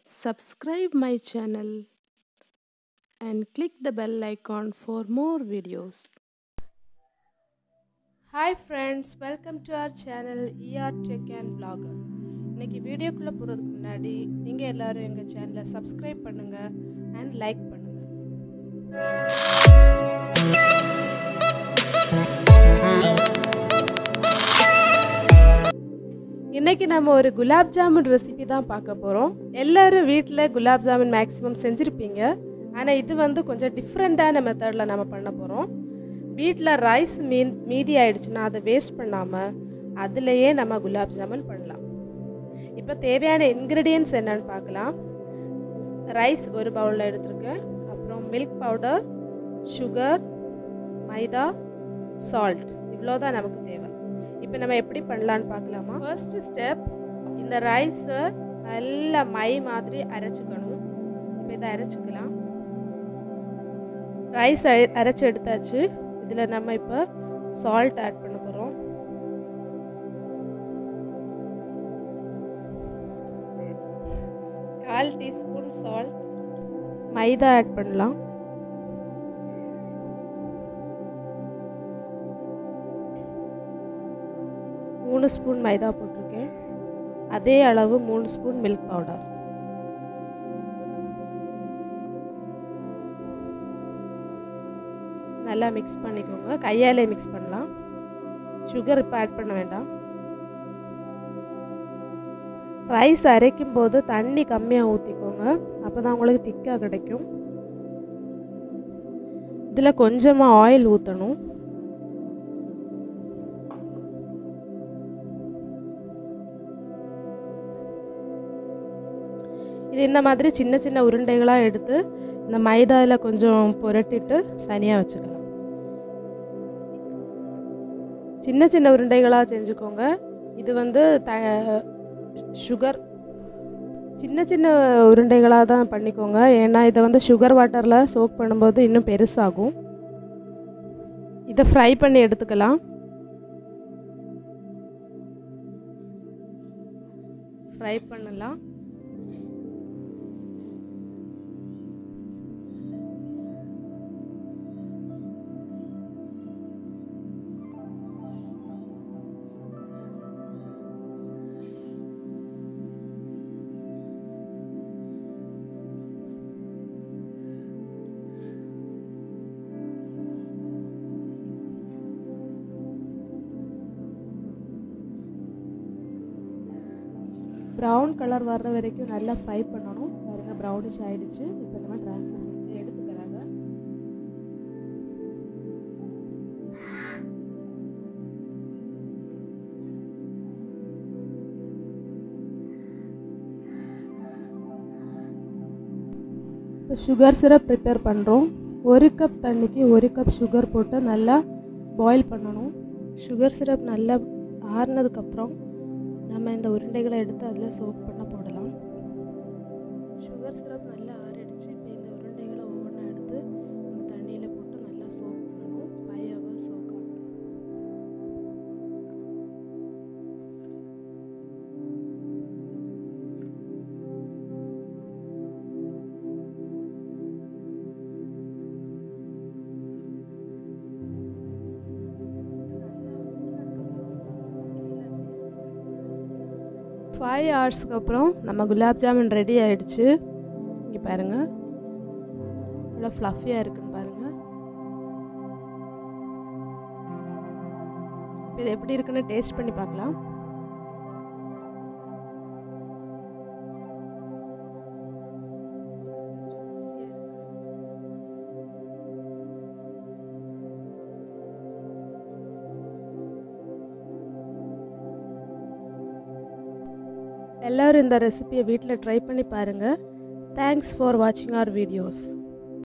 subscribe my channel and click the bell icon for more videos. Hi friends welcome to our channel ER tech and blogger இன்னைக்கு வீடியோக்குள்ளே போகிறதுக்கு முன்னாடி நீங்கள் எல்லோரும் எங்கள் சேனலை சப்ஸ்கிரைப் பண்ணுங்கள் அண்ட் லைக் பண்ணுங்கள் இன்றைக்கி நம்ம ஒரு குலாப் ஜாமுன் ரெசிபி தான் பார்க்க போகிறோம் எல்லோரும் வீட்டில் குலாப் ஜாமுன் மேக்ஸிமம் செஞ்சுருப்பீங்க ஆனால் இது வந்து கொஞ்சம் டிஃப்ரெண்ட்டான மெத்தடில் நம்ம பண்ண போகிறோம் வீட்டில் ரைஸ் மீன் மீதி ஆயிடுச்சுன்னா அதை வேஸ்ட் பண்ணாமல் அதுலேயே நம்ம குலாப் ஜாமுன் பண்ணலாம் இப்போ தேவையான இன்க்ரீடியன்ட்ஸ் என்னென்னு பார்க்கலாம் ரைஸ் ஒரு பவுலில் எடுத்திருக்கேன் அப்புறம் milk powder sugar maida salt இவ்வளோ தான் நமக்கு தேவை இப்போ நம்ம எப்படி பண்ணலான்னு பார்க்கலாமா ஃபர்ஸ்ட் ஸ்டெப் இந்த ரைஸை நல்லா மை மாதிரி அரைச்சிக்கணும் இப்போ இதை அரைச்சிக்கலாம் ரைஸ் அரைச்சி எடுத்தாச்சு இதில் நம்ம இப்போ சால்ட் ஆட் பண்ண போகிறோம் கால் டீஸ்பூன் சால்ட் மைதா ஆட் பண்ணலாம் மூணு ஸ்பூன் மைதா போட்டிருக்கேன் அதே அளவு மூணு ஸ்பூன் மில்க் பவுடர் நல்லா மிக்ஸ் பண்ணிக்கோங்க கையாலே மிக்ஸ் பண்ணலாம் சுகர் இப்போ ஆட் பண்ண வேண்டாம் ரைஸ் அரைக்கும் போது தண்ணி கம்மியாக ஊற்றிக்கோங்க அப்போ தான் உங்களுக்கு திக்காக கிடைக்கும் இதில் கொஞ்சமாக ஆயில் ஊற்றணும் இது இந்த மாதிரி சின்ன சின்ன உருண்டைகளாக எடுத்து இந்த மைதாவில் கொஞ்சம் புரட்டிட்டு தனியாக வச்சுக்கலாம் சின்ன சின்ன உருண்டைகளாக செஞ்சுக்கோங்க இது வந்து த சுகர் சின்ன சின்ன உருண்டைகளாக தான் பண்ணிக்கோங்க ஏன்னா இதை வந்து சுகர் வாட்டரில் சோக் பண்ணும்போது இன்னும் பெருசாகும் இதை ஃப்ரை பண்ணி எடுத்துக்கலாம் ஃப்ரை பண்ணலாம் ப்ரௌன் கலர் வர்ற வரைக்கும் நல்லா ஃப்ரை பண்ணணும் பாருங்கள் ப்ரௌனிஷ் ஆகிடுச்சு இப்போ நம்ம ட்ரான்ஸ்ஃபர் பண்ணி எடுத்துக்கிறாங்க இப்போ சுகர் சிரப் ப்ரிப்பேர் பண்ணுறோம் ஒரு கப் தண்ணிக்கு ஒரு கப் சுகர் போட்டு நல்லா பாயில் பண்ணணும் சுகர் சிரப் நல்லா ஆறுனதுக்கப்புறம் நம்ம இந்த உருண்டைகளை எடுத்து அதில் சோக் பண்ண போடலாம் சுகர் சிரப் நல்லா ஆறிடுச்சு இப்போ இந்த உருண்டைகளை ஒவ்வொன்றா எடுத்து நம்ம தண்ணியில் போட்டு நல்லா சோக் பண்ணணும் ஃபைவ் ஹவர்ஸ் சோக் ஆகணும் ஃபைவ் ஹவர்ஸ்க்கு அப்புறம் நம்ம குலாப் ஜாமுன் ரெடி ஆகிடுச்சு இங்கே பாருங்கள் இவ்வளோ ஃப்ளஃபியாக இருக்குன்னு பாருங்கள் இப்போ இது எப்படி இருக்குன்னு டேஸ்ட் பண்ணி பார்க்கலாம் எல்லோரும் இந்த ரெசிபியை வீட்டில் ட்ரை பண்ணி பாருங்கள் தேங்க்ஸ் ஃபார் வாட்சிங் ஆர் வீடியோஸ்